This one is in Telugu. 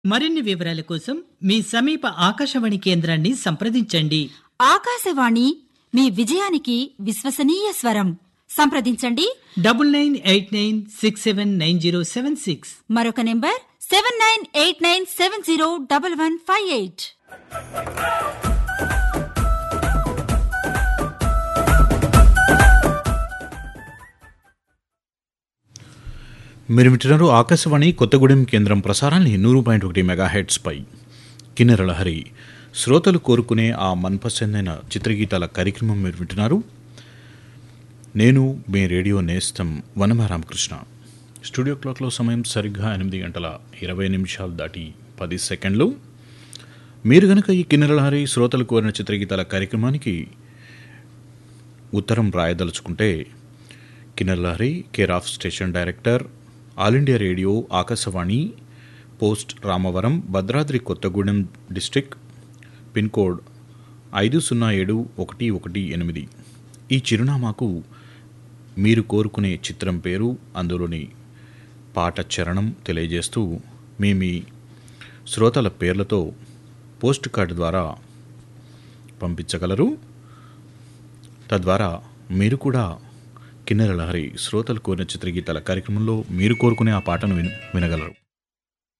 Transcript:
మరిన్ని వివరాల కోసం మీ సమీప ఆకాశవాణి కేంద్రాన్ని సంప్రదించండి ఆకాశవాణి మీ విజయానికి విశ్వసనీయ స్వరం సంప్రదించండి double nine eight nine six seven nine zero seven six మరొక number seven nine eight nine seven zero double one five eight మీరు వింటున్నారు ఆకాశవాణి కొత్తగూడెం కేంద్రం ప్రసారాన్ని నూరు పాయింట్ ఒకటి మెగాహెడ్స్పై కిన్నెర లహరి శ్రోతలు కోరుకునే ఆ మన్పసందైన చిత్రగీతాల కార్యక్రమం మీరు వింటున్నారు నేను మీ రేడియో నేస్తం వనమ రామకృష్ణ స్టూడియో క్లాక్లో సమయం సరిగ్గా ఎనిమిది గంటల ఇరవై నిమిషాలు దాటి పది సెకండ్లు మీరు గనక ఈ కిన్నెర లహరి శ్రోతలు కోరిన చిత్రగీతాల కార్యక్రమానికి ఉత్తరం రాయదలుచుకుంటే Kinnera Lahari care of station director All India Radio Akashvani post Ramavaram Bhadradri Kothagudem district pin code ఐదు సున్నా ఏడు ఒకటి ఒకటి ఎనిమిది ఈ చిరునామాకు మీరు కోరుకునే చిత్రం పేరు అందులోని పాట చరణం తెలియజేస్తూ మీ మీ శ్రోతల పేర్లతో పోస్ట్ కార్డు ద్వారా పంపించగలరు తద్వారా మీరు కూడా కిన్నెర లహరి శ్రోతలు కోరిన చిత్రగీతాల కార్యక్రమంలో మీరు కోరుకునే ఆ పాటను విన వినగలరు